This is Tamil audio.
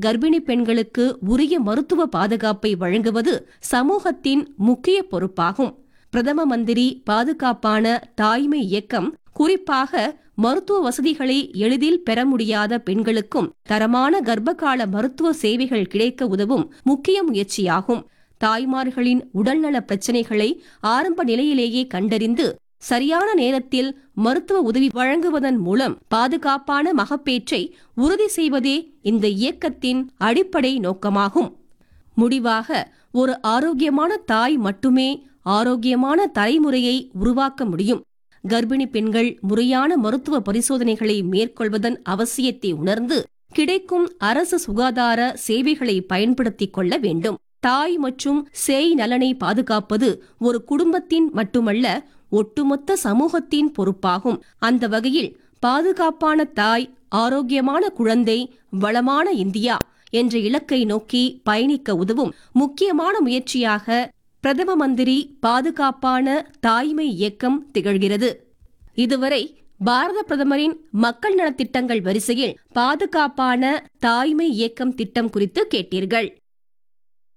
கர்ப்பிணி பெண்களுக்கு உரிய மருத்துவ பாதுகாப்பை வழங்குவது சமூகத்தின் முக்கிய பொறுப்பாகும் பிரதம மந்திரி பாதுகாப்பான தாய்மை இயக்கம் குறிப்பாக மருத்துவ வசதிகளை எளிதில் பெற முடியாத பெண்களுக்கும் தரமான கர்ப்பகால மருத்துவ சேவைகள் கிடைக்க உதவும் முக்கிய முயற்சியாகும் தாய்மார்களின் உடல்நல பிரச்சினைகளை ஆரம்ப நிலையிலேயே கண்டறிந்து சரியான நேரத்தில் மருத்துவ உதவி வழங்குவதன் மூலம் பாதுகாப்பான மகப்பேற்றை உறுதி செய்வதே இந்த இயக்கத்தின் அடிப்படை நோக்கமாகும் முடிவாக ஒரு ஆரோக்கியமான தாய் மட்டுமே ஆரோக்கியமான தலைமுறையை உருவாக்க முடியும் கர்ப்பிணி பெண்கள் முறையான மருத்துவ பரிசோதனைகளை மேற்கொள்வதன் அவசியத்தை உணர்ந்து கிடைக்கும் அரசு சுகாதார சேவைகளை பயன்படுத்திக் கொள்ள வேண்டும் தாய் மற்றும் சேய் நலனை பாதுகாப்பது ஒரு குடும்பத்தின் மட்டுமல்ல ஒட்டுமொத்த சமூகத்தின் பொறுப்பாகும் அந்த வகையில் பாதுகாப்பான தாய் ஆரோக்கியமான குழந்தை வளமான இந்தியா என்ற இலக்கை நோக்கி பயணிக்க உதவும் முக்கியமான முயற்சியாக பிரதம மந்திரி பாதுகாப்பான தாய்மை இயக்கம் திகழ்கிறது இதுவரை பாரத பிரதமரின் மக்கள் நலத்திட்டங்கள் வரிசையில் பாதுகாப்பான தாய்மை இயக்கம் திட்டம் குறித்து கேட்டீர்கள்